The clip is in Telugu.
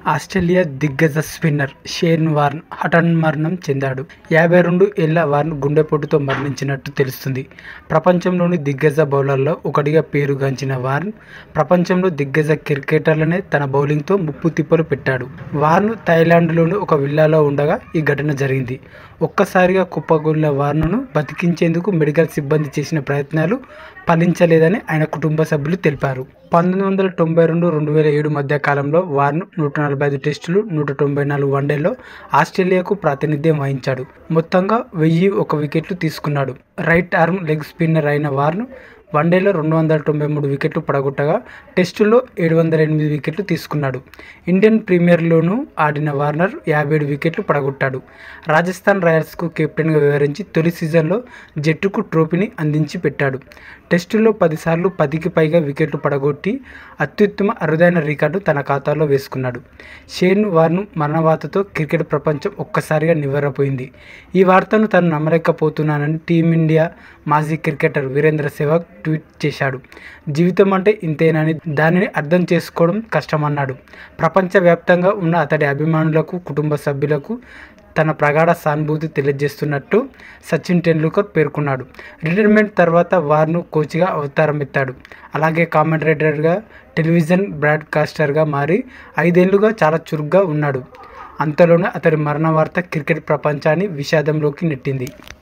ఆస్ట్రేలియా దిగ్గజ స్పిన్నర్ షేన్ వార్న్ హఠాన్మరణం చెందాడు యాభై రెండు ఏళ్ల వార్న్ గుండెపోటుతో మరణించినట్టు తెలుస్తుంది ప్రపంచంలోని దిగ్గజ బౌలర్లో ఒకటిగా పేరుగాంచిన వార్న్ ప్రపంచంలో దిగ్గజ క్రికెటర్లనే తన బౌలింగ్తో ముప్పు తిప్పలు పెట్టాడు వార్న్ థాయిలాండ్లోని ఒక విల్లాలో ఉండగా ఈ ఘటన జరిగింది ఒక్కసారిగా కుప్పగొల్లిన వార్న్ను బతికించేందుకు మెడికల్ సిబ్బంది చేసిన ప్రయత్నాలు ఫలించలేదని ఆయన కుటుంబ సభ్యులు తెలిపారు పంతొమ్మిది వందల తొంభై రెండు రెండు వేల ఏడు మధ్య కాలంలో వార్న్ నూట నలభై ఐదు టెస్టులు నూట తొంభై నాలుగు వన్డేల్లో ఆస్ట్రేలియాకు ప్రాతినిధ్యం వహించాడు మొత్తంగా వెయ్యి ఒక వికెట్లు తీసుకున్నాడు రైట్ ఆర్మ్ లెగ్ స్పిన్నర్ అయిన వార్న్ వన్డేలో రెండు వందల తొంభై మూడు వికెట్లు పడగొట్టగా టెస్టుల్లో ఏడు వందల ఎనిమిది వికెట్లు తీసుకున్నాడు ఇండియన్ ప్రీమియర్లోనూ ఆడిన వార్నర్ యాభై ఏడు వికెట్లు పడగొట్టాడు రాజస్థాన్ రాయల్స్కు కెప్టెన్గా వ్యవహరించి తొలి సీజన్లో జట్టుకు ట్రోఫీని అందించి పెట్టాడు టెస్టుల్లో పదిసార్లు పదికి పైగా వికెట్లు పడగొట్టి అత్యుత్తమ అరుదైన రికార్డు తన ఖాతాలో వేసుకున్నాడు షేన్ వార్ను మరణవార్తతో క్రికెట్ ప్రపంచం ఒక్కసారిగా నివ్వెరపోయింది ఈ వార్తను తాను నమ్మలేకపోతున్నానని టీమిండియా మాజీ క్రికెటర్ వీరేంద్ర సెహ్వాగ్ ట్వీట్ చేశాడు జీవితం అంటే ఇంతేనని దానిని అర్థం చేసుకోవడం కష్టమన్నాడు ప్రపంచవ్యాప్తంగా ఉన్న అతడి అభిమానులకు కుటుంబ సభ్యులకు తన ప్రగాఢ సానుభూతి తెలియజేస్తున్నట్టు సచిన్ టెండూల్కర్ పేర్కొన్నాడు రిటైర్మెంట్ తర్వాత వార్ను కోచ్గా అవతారం ఎత్తాడు అలాగే కామెంటేటర్గా టెలివిజన్ బ్రాడ్కాస్టర్గా మారి ఐదేళ్లుగా చాలా చురుగ్గా ఉన్నాడు అంతలోనే అతడి మరణ వార్త క్రికెట్ ప్రపంచాన్ని విషాదంలోకి నెట్టింది